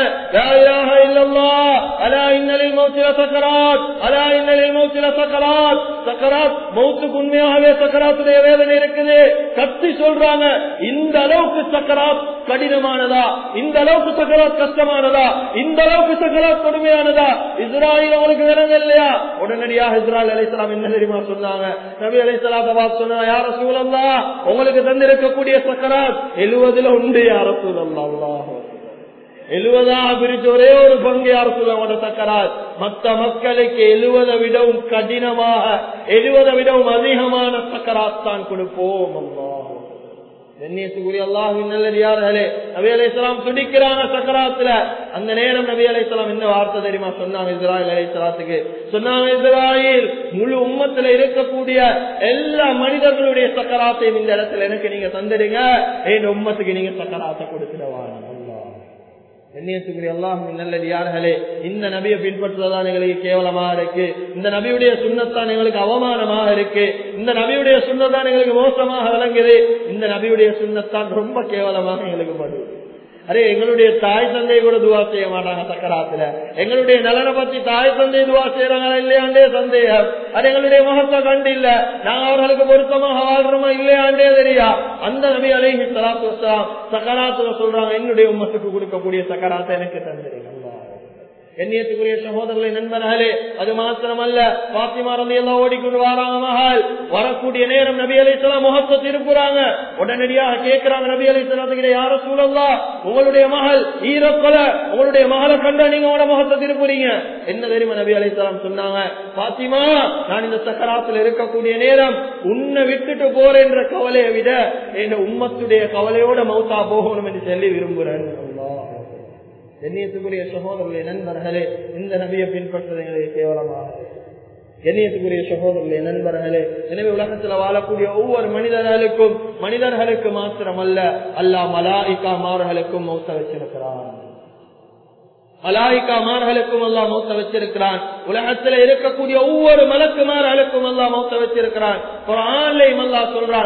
அலா இன்னலில் மௌத்தில சக்கராத் அலா இன்னலில் மௌத்தில சக்கராத் சக்கராத் மௌத்துக்கு உண்மையாகவே சக்கராத்துடைய வேதனை இருக்குது கத்தி சொல்றாங்க இந்த அளவுக்கு சக்கராத் கடினமானதா இந்த அளவுக்கு சக்கராத் கஷ்டமானதா இந்த அளவுக்கு சக்கராத் கொடுமையானதா இஸ்ராயில் அவங்களுக்கு விளங்க இல்லையா உடனடியாக இஸ்ராயல் அலைசலாம் என்ன தெரியுமா சொன்னாங்க நபி அலைசலாத்த பார்த்து சொன்னா யார சூழல்லா உங்களுக்கு தந்திருக்கக்கூடிய சக்கராத் எழுவதுல உண்டு யார சூழல்லா அல்லாஹ் எழுவதாக பிரிச்சு ஒரே ஒரு பங்கு யார் சொல்ல சக்கராத் மற்ற மக்களுக்கு எழுவதை விடவும் கடினமாக எழுவதை விடவும் அதிகமான சக்கராத் தான் கொடுப்போம் அல்லாஹ் கண்ணியத்துக்குரிய அல்லாஹின் நல்லடியார்களே நபி அலைஹிஸ்ஸலாம் துடிக்கிறாங்க சக்கராத்துல அந்த நேரம் நபி அலைஹிஸ்ஸலாம் என்ன வார்த்தை தெரியுமா சொன்னாங்க இஸ்ராயல் அலைஹிஸ்ஸலாத்துக்கு சொன்னாங்க இஸ்ராயில் முழு உம்மத்துல இருக்கக்கூடிய எல்லா மனிதர்களுடைய சக்கராத்தையும் இந்த இடத்துல எனக்கு நீங்க தந்துடுங்க என் உம்மத்துக்கு நீங்க சக்கராத்தை கொடுத்துடவாங்க அல்லாஹ் கண்ணியத்துக்குரிய அல்லாஹும் நல்லடியார்களே இந்த நபியை பின்பற்றுவதான் எங்களுக்கு கேவலமா இருக்கு இந்த நபியுடைய சுண்ணத்தான் எங்களுக்கு அவமானமாக இருக்கு இந்த நபியுடைய சுண்ணத்தான் எங்களுக்கு மோசமாக விளங்குது இந்த நபியுடைய சுண்ணத்தான் ரொம்ப கேவலமாக எங்களுக்கு படுது அரே எங்களுடைய தாய் தந்தை கூட துவா செய்ய மாட்டாங்க சக்கராத்துல எங்களுடைய நலனை பத்தி தாய் தந்தை துவா செய்யறாங்களா இல்லையாண்டே சந்தேகம் அது எங்களுடைய முகத்தை கண்டு இல்ல நாங்க அவர்களுக்கு பொருத்தமாக வாழ்றோமா இல்லையாண்டே தெரியா அந்த நபி அலைஹி சலாத்து வசலாம் சக்கராத்துல சொல்றாங்க என்னுடைய உம்மத்துக்கு கொடுக்கக்கூடிய சக்கராத்தை எனக்கு தந்துருங்க கண்ணியத்துக்குரிய சகோதரர்களை நண்பர்களே அது மாத்திரமல்ல பாத்திமா ரந்தி எல்லாம் ஓடிக்கொண்டு வராங்க மகள் வரக்கூடிய நேரம் நபி அலைசலாம் முகத்தை திருப்புறாங்க உடனடியாக கேட்கிறாங்க நபி அலைசலாத்துக்கிட்ட யார சூழல்லா உங்களுடைய மகள் ஈரக்கொல உங்களுடைய மகளை கண்டா நீங்க உங்களோட முகத்தை திருப்புறீங்க என்ன தெரியுமா நபி அலைசலாம் சொன்னாங்க பாத்திமா நான் இந்த சக்கராத்துல இருக்கக்கூடிய நேரம் உன்னை விட்டுட்டு போறேன்ற கவலையை விட என் உம்மத்துடைய கவலையோட மௌத்தா போகணும் என்று சொல்லி விரும்புறேன் அல்லாஹ் கண்ணியத்துக்குரிய சகோதரர்களே நண்பர்களே இந்த நபியை பின்பற்றுவது எங்களுக்கு கேவலமாக கண்ணியத்துக்குரிய சகோதரர்களே நண்பர்களே எனவே உலகத்துல வாழக்கூடிய ஒவ்வொரு மனிதர்களுக்கும் மனிதர்களுக்கு மாத்திரமல்ல அல்லா மலாய்கா மார்களுக்கும் மௌத்த வச்சிருக்கிறான் மலாய்கா மார்களுக்கும் அல்லா மௌத்த வச்சிருக்கிறான் உலகத்துல இருக்கக்கூடிய ஒவ்வொரு மலக்குமார்களுக்கும் அல்லா மௌத்த வச்சிருக்கிறான் குரான்லையும் அல்லா சொல்றான்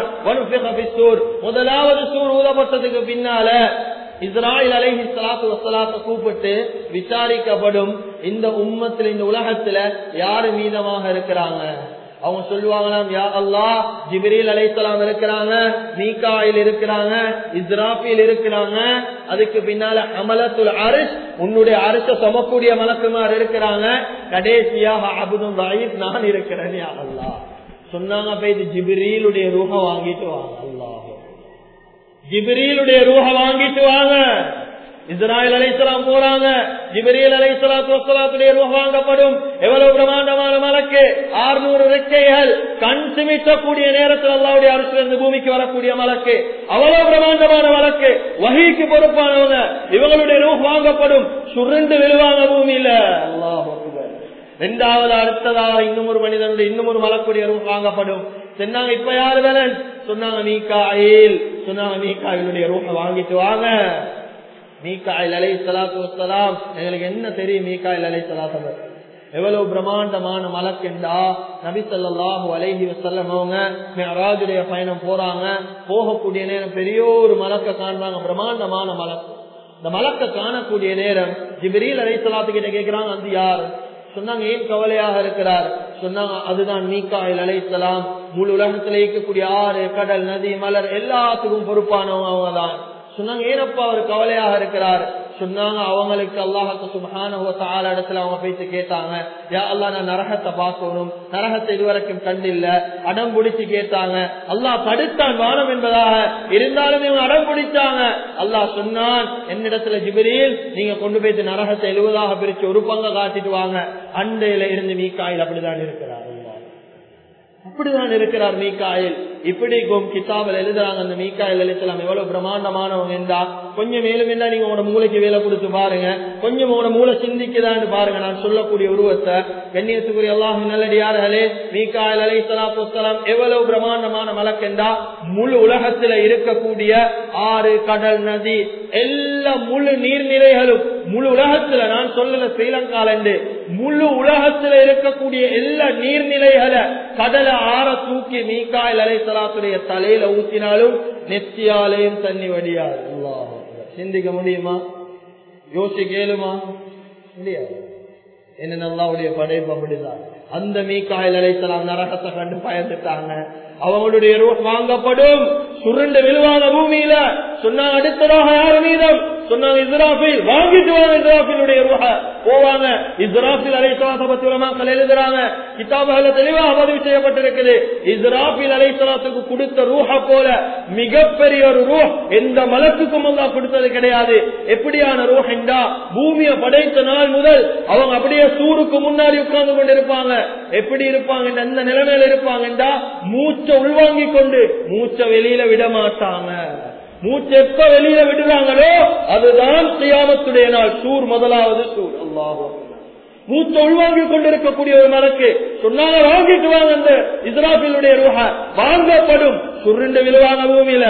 முதலாவது சூர் ஊதப்பட்டதுக்கு பின்னால இஸ்ராயில் அலைஹி சலாத்து வசலாத்த கூப்பிட்டு விசாரிக்கப்படும் இந்த உம்மத்துல இந்த உலகத்துல யாரு மீதமாக இருக்கிறாங்க அவங்க சொல்லுவாங்களாம் யா அல்லா ஜிபிரில் அலைசலாம் இருக்கிறாங்க மீகாயில் இருக்கிறாங்க இஸ்ராபில் இருக்கிறாங்க அதுக்கு பின்னால அமலத்துல் அரிஷ் உன்னுடைய அரச சமக்கூடிய மலக்குமார் இருக்கிறாங்க கடைசியாக அபுதும் ராயித் நான் இருக்கிறேன் யா அல்லா சொன்னாங்க போய் ஜிபிரிலுடைய ரூஹ வாங்கிட்டு வாங்க அல்லாஹ் ஜிபிரியிலுடைய ரூஹ வாங்கிட்டு வாங்க இஸ்ராயல் அலைசலாம் போறாங்க ஜிபிரியல் அலைசலாத்து வசலாத்துடைய ரூஹ வாங்கப்படும் எவ்வளவு பிரமாண்டமான மலக்கு ஆறுநூறு ரெக்கைகள் கண் சிமிட்டக்கூடிய நேரத்தில் அல்லாவுடைய அரசிலிருந்து பூமிக்கு வரக்கூடிய மலக்கு அவ்வளவு பிரமாண்டமான மலக்கு வகைக்கு பொறுப்பானவங்க இவங்களுடைய ரூஹ் வாங்கப்படும் சுருண்டு விழுவாங்க பூமியில அல்லாஹ் ரெண்டாவது அடுத்ததாக இன்னும் ஒரு மனிதனுடைய இன்னும் ஒரு மலக்குடைய ரூஹ் வாங்கப்படும் சொன்னாங்க இப்ப யாரு வேலன் சொன்னாங்க மீகாயில் சொன்னாங்க மீகாயிலுடைய ரூஹ வாங்கிட்டு வாங்க மீகாயில் அலை சலாத்து வசலாம் எங்களுக்கு என்ன தெரியும் மீகாயில் அலை சலாத்து எவ்வளவு பிரம்மாண்டமான மலக்கெண்டா நபி சொல்லாஹு அலைஹி வசல்லம் அவங்க மேராஜுடைய பயணம் போறாங்க போகக்கூடிய நேரம் பெரிய ஒரு மலக்க காண்றாங்க பிரம்மாண்டமான மலக்கு இந்த மலக்க காணக்கூடிய நேரம் ஜிபிரில் அலை சலாத்து கிட்ட கேட்கிறாங்க அது யார் சொன்னாங்க ஏன் கவலையாக இருக்கிறார் சொன்னாங்க அதுதான் மீக்காயில் அழைத்தலாம் முழு உலகத்தில் இருக்கக்கூடிய ஆறு கடல் நதி மலர் எல்லாத்துக்கும் பொறுப்பானவங்க அவங்க தான் சொன்னாங்க ஏனப்பா அவர் கவலையாக இருக்கிறார் சொன்னாங்க அவங்களுக்கு அல்லாஹத்து சுபஹான இடத்துல அவங்க பேசி கேட்டாங்க யா அல்லா நான் நரகத்தை பார்க்கணும் நரகத்தை இதுவரைக்கும் கண்டில்ல அடம் பிடிச்சு கேட்டாங்க அல்லாஹ் தடுத்தான் வானம் என்பதாக இருந்தாலும் இவங்க அடம் பிடிச்சாங்க அல்லாஹ் சொன்னான் என்னிடத்துல ஜிபிரியில் நீங்க கொண்டு போயிட்டு நரகத்தை எழுவதாக பிரிச்சு ஒரு பங்க காட்டிட்டு வாங்க அண்டையில இருந்து மீக்காயில் அப்படிதான் இருக்கிறார் அப்படிதான் இருக்கிறார் மீக்காயில் இப்படி கிதாபில் எழுதுறாங்க அந்த மீக்காயில் எழுத்தலாம் எவ்வளவு பிரம்மாண்டமானவங்க என்றா கொஞ்சம் மேலும் என்ன நீங்க உங்களோட மூளைக்கு வேலை கொடுத்து பாருங்க கொஞ்சம் உங்களோட மூளை சிந்திக்குதான்னு பாருங்க நான் சொல்லக்கூடிய உருவத்தை கண்ணியத்துக்குரிய அல்லாஹ் நல்லடியார்களே மீக்காயில் அலை சலாத்துலாம் எவ்வளவு பிரம்மாண்டமான மலக்கெண்டா முழு உலகத்துல இருக்கக்கூடிய ஆறு கடல் நதி எல்லா முழு நீர்நிலைகளும் முழு உலகத்துல நான் சொல்லல ஸ்ரீலங்கால முழு உலகத்துல இருக்கக்கூடிய எல்லா நீர்நிலைகளை கடலை ஆற தூக்கி மீக்காயில் அலை சலாத்துடைய தலையில ஊத்தினாலும் நெத்தியாலையும் தண்ணி வடியாது சிந்திக்க முடியுமா யோசிக்க இயலுமா முடியாது என்ன நல்லாவுடைய படைப்பு அப்படிதான் அந்த மீக்காயில் அலைத்தலாம் நரகத்தை கண்டு பயந்துட்டாங்க அவங்களுடைய ரூஹ் வாங்கப்படும் சுருண்டு விழுவாங்க பூமியில சொன்னாங்க அடுத்ததாக யார் மீதம் சொன்னாங்க இஸ்ராஃபில் வாங்கிட்டு வாங்க இஸ்ராஃபிலுடைய ரூஹ போவாங்க இஸ்ராஃபில் அலைசலாத்தை பத்தி உலமாக்கள் எழுதுறாங்க கிதாபுல தெளிவாக பதிவு செய்யப்பட்டிருக்குது இஸ்ராஃபில் அலைசலாத்துக்கு கொடுத்த ரூஹ போல மிகப்பெரிய ஒரு ரூஹ் எந்த மலக்குக்கும் அல்லா கொடுத்தது கிடையாது எப்படியான ரூஹ் என்றா பூமியை படைத்த நாள் முதல் அவங்க அப்படியே சூருக்கு முன்னாடி உட்கார்ந்து கொண்டு இருப்பாங்க எப்படி இருப்பாங்க எந்த நிலைமையில இருப்பாங்கன்றா மூச்சை உள்வாங்கி கொண்டு மூச்சை வெளியில விட மாட்டாங்க மூச்சு எப்ப வெளியில விடுறாங்களோ அதுதான் கியாமத்துடைய நாள் சூர் முதலாவது சூர் அல்லாஹ் மூச்சை உள்வாங்கி கொண்டிருக்கக்கூடிய ஒரு மலக்கு சொன்னாங்க வாங்கிட்டு வாங்க அந்த இஸ்ராபிலுடைய ரூஹ வாங்கப்படும் சுருண்டு விழுவாங்க பூமியில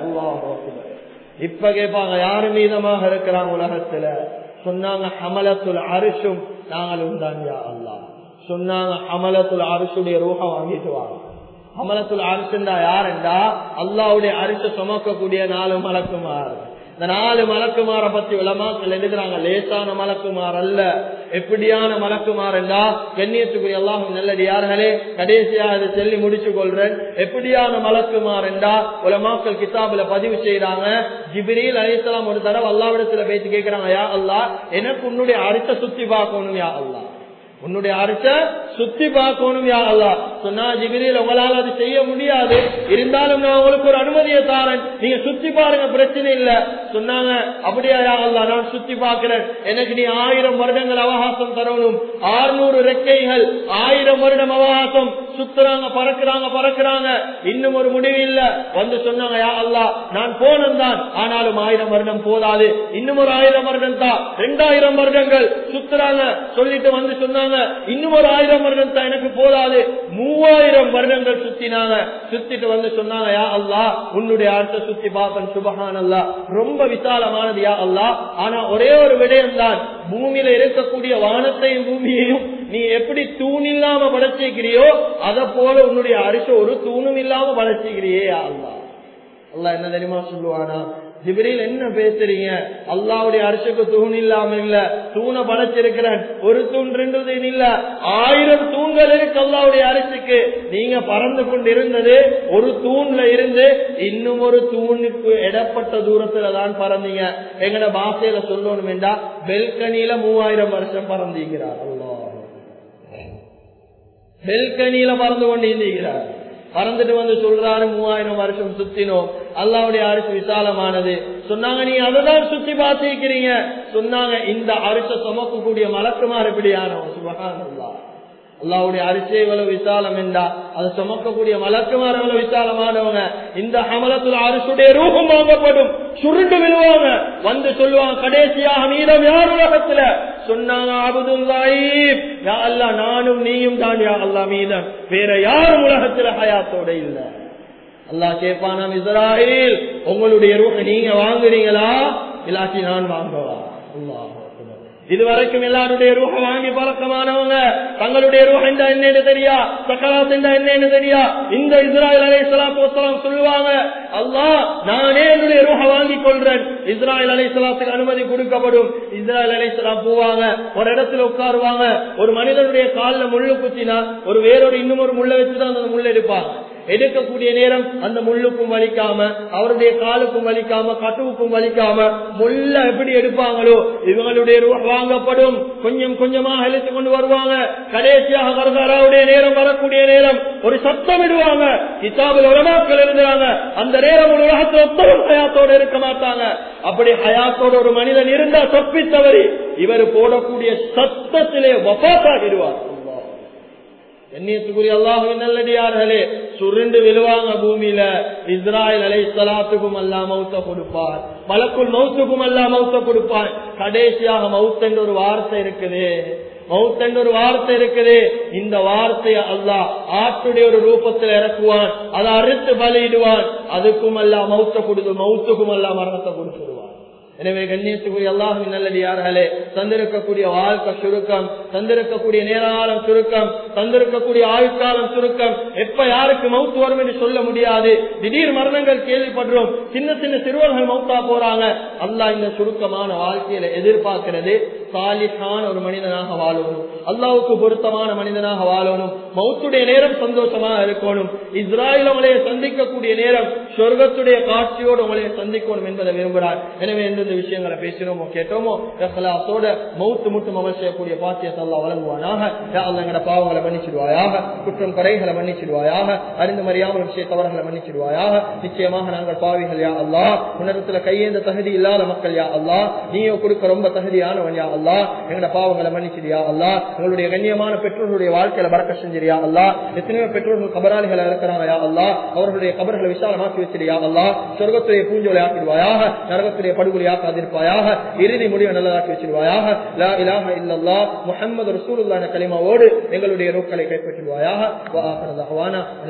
இப்ப கேட்பாங்க யாரு மீதமாக இருக்கிறாங்க உலகத்துல சொன்னாங்க ஹமலத்துல் அரிசும் நாங்களும் தான் யா அல்லா சொன்னாங்க ஹமலத்துல் அரிசுடைய ரூஹ வாங்கிட்டு வாங்க அமலத்துல் அரிசுண்டா யாருண்டா அல்லாவுடைய அரிச சுமக்கக்கூடிய நாலு மலக்குமார் இந்த நாலு மலக்குமார பத்தி விளமாக்கள் எழுதுறாங்க லேசான மலக்குமார் அல்ல எப்படியான மலக்குமார் என்றா கண்ணியத்துக்குரிய எல்லாரும் நல்லது யார்களே கடைசியாக அதை சொல்லி முடிச்சு கொள்றேன் எப்படியான மலக்குமார் என்றா உலமாக்கள் கிதாபுல பதிவு செய்யறாங்க ஜிபிரில் அலிசலாம் ஒரு தடவை அல்லாவிடத்துல பேசி கேட்கிறாங்க யா அல்லா எனக்கு உன்னுடைய அரிச சுத்தி பார்க்கணும் யா அல்லா உன்னுடைய அரிச சுத்தி பார்க்கணும் யா அல்லா சொன்னா ஜிபிரியில் உங்களால் அது செய்ய முடியாது இருந்தாலும் நான் உங்களுக்கு ஒரு அனுமதியை தாரேன் நீங்க சுத்தி பாருங்க பிரச்சனை இல்ல சொன்னாங்க அப்படியா யா அல்லா நான் சுத்தி பார்க்கிறேன் எனக்கு நீ ஆயிரம் வருடங்கள் அவகாசம் தரணும் ஆறுநூறு ரெக்கைகள் ஆயிரம் வருடம் அவகாசம் சுத்துறாங்க பறக்குறாங்க பறக்குறாங்க இன்னும் ஒரு முடிவு இல்ல வந்து சொன்னாங்க யா அல்லா நான் போனந்தான் ஆனாலும் ஆயிரம் வருடம் போதாது இன்னும் ஒரு ஆயிரம் வருடம் தான் ரெண்டாயிரம் வருடங்கள் சுத்துறாங்க சொல்லிட்டு வந்து சொன்னாங்க இன்னும் ஒரு ஆயிரம் வருடம் தான் எனக்கு போதாது மூவாயிரம் வருடங்கள் சுத்தினாங்க சுத்திட்டு வந்து சொன்னாங்க யா அல்லா உன்னுடைய அரச சுத்தி பாப்பன் சுபகான் அல்லா ரொம்ப விசாலமானது யா அல்லா ஆனா ஒரே ஒரு விடயம் தான் பூமியில இருக்கக்கூடிய வானத்தையும் பூமியையும் நீ எப்படி தூண் இல்லாம படைச்சிக்கிறியோ அத போல உன்னுடைய அரிச ஒரு தூணும் இல்லாம படைச்சிக்கிறியே யா அல்லா அல்லா என்ன தெரியுமா சொல்லுவானா ஜிபிரில் என்ன பேசுறீங்க அல்லாவுடைய அரசுக்கு தூண் இல்லாம இல்ல தூணை படைச்சிருக்கிறேன் ஒரு தூண் ரெண்டு தூண் இல்ல ஆயிரம் தூண்கள் இருக்கு அல்லாவுடைய அரசுக்கு நீங்க பறந்து கொண்டு இருந்தது ஒரு தூண்ல இருந்து இன்னும் ஒரு தூணுக்கு இடப்பட்ட தூரத்துல தான் பறந்தீங்க எங்கட பாஷையில சொல்லணும் என்றா பெல்கனியில மூவாயிரம் வருஷம் பறந்தீங்கிறார் அல்லா பெல்கனியில பறந்து கொண்டு இருந்தீங்கிறார் பறந்துட்டு வந்து சொல்றாரு மூவாயிரம் வருஷம் சுத்தினோம் அல்லாவுடைய அரிசி விசாலமானது சொன்னாங்க நீ அததான் சுத்தி பார்த்திருக்கிறீங்க சொன்னாங்க இந்த அரிச சுமக்கக்கூடிய மலக்குமார் எப்படியானவன் சுபகான் அல்லாவுடைய அரிசி எவ்வளவு விசாலம் என்றா அதை சுமக்கக்கூடிய மலக்குமார் எவ்வளவு விசாலமானவங்க இந்த அமலத்துல அரிசுடைய ரூபம் வாங்கப்படும் சுருண்டு விழுவாங்க வந்து சொல்லுவாங்க கடைசியாக மீதம் யார் உலகத்துல சொன்னாங்க அபுதுல்லாயிப் யா அல்லா நானும் நீயும் தான் யா அல்லா மீதம் வேற யாரும் உலகத்துல ஹயாத்தோட இல்ல அல்லாஹ் கேட்பானாம் இஸ்ராயில் உங்களுடைய ரூஹ நீங்க வாங்குறீங்களா இல்லாட்டி நான் வாங்குவா அல்லாஹ் இதுவரைக்கும் எல்லாருடைய ரூஹ வாங்கி பழக்கமானவங்க தங்களுடைய ரூஹ இந்த என்னன்னு தெரியா சக்கராத் இந்த என்னன்னு தெரியா இந்த இஸ்ராயல் அலை சலாத்து வசலாம் சொல்லுவாங்க அல்லா நானே என்னுடைய ரூஹ வாங்கி கொள்றேன் இஸ்ராயல் அலை சலாத்துக்கு அனுமதி கொடுக்கப்படும் இஸ்ராயல் அலை சலாம் போவாங்க ஒரு இடத்துல உட்காருவாங்க ஒரு மனிதனுடைய காலில் முள்ளு குத்தினா ஒரு வேறொரு இன்னும் ஒரு முள்ள வச்சுதான் அந்த முள்ள எடுப்பாங்க எடுக்கக்கூடிய நேரம் அந்த முள்ளுக்கும் வலிக்காம அவருடைய காலுக்கும் வலிக்காம கட்டுவுக்கும் வலிக்காம முள்ள எப்படி எடுப்பாங்களோ இவங்களுடைய வாங்கப்படும் கொஞ்சம் கொஞ்சமாக இழுத்து கொண்டு வருவாங்க கடைசியாக கரகாராவுடைய நேரம் வரக்கூடிய நேரம் ஒரு சத்தம் இடுவாங்க கிதாபில் உலமாக்கள் எழுதுறாங்க அந்த நேரம் ஒரு உலகத்தில் ஒத்தரும் ஹயாத்தோடு இருக்க மாட்டாங்க அப்படி ஹயாத்தோட ஒரு மனிதன் இருந்தா தப்பித்தவரி இவர் போடக்கூடிய சத்தத்திலே வபாத்தாகிடுவார் எண்ணியத்துக்குரிய அல்லாஹுவின் நல்லடியார்களே சுருண்டு விழுவாங்க பூமியில இஸ்ராயல் அலை சலாத்துக்கும் அல்லா மௌத்த கொடுப்பார் மலக்குள் மௌத்துக்கும் அல்லா மௌத்த கொடுப்பார் கடைசியாக மவுத் என்ற ஒரு வார்த்தை இருக்குது மவுத் என்ற ஒரு வார்த்தை இருக்குது இந்த வார்த்தையை அல்லாஹ் ஆட்டுடைய ஒரு ரூபத்தில் இறக்குவான் அதை அறுத்து பலியிடுவான் அதுக்கும் அல்லா மௌத்த கொடுத்து மௌத்துக்கும் அல்லா மரணத்தை கொடுத்துடுவான் எனவே கண்ணியத்துக்குரிய அல்லாஹின் நல்லடியார்களே தந்திருக்கக்கூடிய வாழ்க்கை சுருக்கம் தந்திருக்கக்கூடிய நேராலம் சுருக்கம் தந்திருக்கக்கூடிய ஆயுட்காலம் சுருக்கம் எப்ப யாருக்கு மவுத்து வரும் என்று சொல்ல முடியாது திடீர் மரணங்கள் கேள்விப்படுறோம் சின்ன சின்ன சிறுவர்கள் மவுத்தா போறாங்க அல்லாஹ் இந்த சுருக்கமான வாழ்க்கையில எதிர்பார்க்கிறது சாலிஹான ஒரு மனிதனாக வாழணும் அல்லாவுக்கு பொருத்தமான மனிதனாக வாழணும் மௌத்துடைய நேரம் சந்தோஷமா இருக்கணும் இஸ்ராயல் உங்களைய சந்திக்கக்கூடிய நேரம் சொர்க்கத்துடைய காட்சியோடு உங்களைய சந்திக்கணும் என்பதை விரும்புகிறார் எனவே எந்தெந்த விஷயங்களை பேசினோமோ கேட்டோமோ இஹ்லாஸோட மௌத்து முட்டும் அமல் செய்யக்கூடிய பாத்தியத்தை அல்லாஹ் வழங்குவானாக யா அல்லாஹ் எங்கட பாவங்களை மன்னிச்சிடுவாயாக குற்றம் குறைகளை மன்னிச்சிடுவாயாக அறிந்து மறியாமல் விஷய தவறுகளை மன்னிச்சிடுவாயாக நிச்சயமாக நாங்கள் பாவிகள் யா அல்லாஹ் உணரத்துல கையேந்த தகுதி இல்லாத மக்கள் யா அல்லாஹ் நீயோ கொடுக்க ரொம்ப தகுதியானவன் யா அல்லாஹ் எங்கட பாவங்களை மன்னிச்சிடியா அல்லாஹ் எங்களுடைய கண்ணியமான பெற்றோர்களுடைய வாழ்க்கையில பறக்க செஞ்சிரியா அல்லாஹ் எத்தனையோ பெற்றோர்கள் கபராளிகள் இருக்கிறாங்க யா அல்லாஹ் அவர்களுடைய கபர்களை விசாலமாக்கி வச்சிருயா அல்லாஹ் சொர்க்கத்துடைய பூஞ்சோலை ஆக்கிடுவாயாக நரகத்துடைய படுகொலை ஆக்காதிருப்பாயாக இறுதி முடிவை நல்லதாக்கி வச்சிருவாயாக லா இலாஹ இல்லல்லாஹ் முஹம்மது ரசூலுல்லாஹ் கலிமாவோடு எங்களுடைய ரூக்களை கைப்பற்றுவாயாக வா ஆஹிரு தஅவானா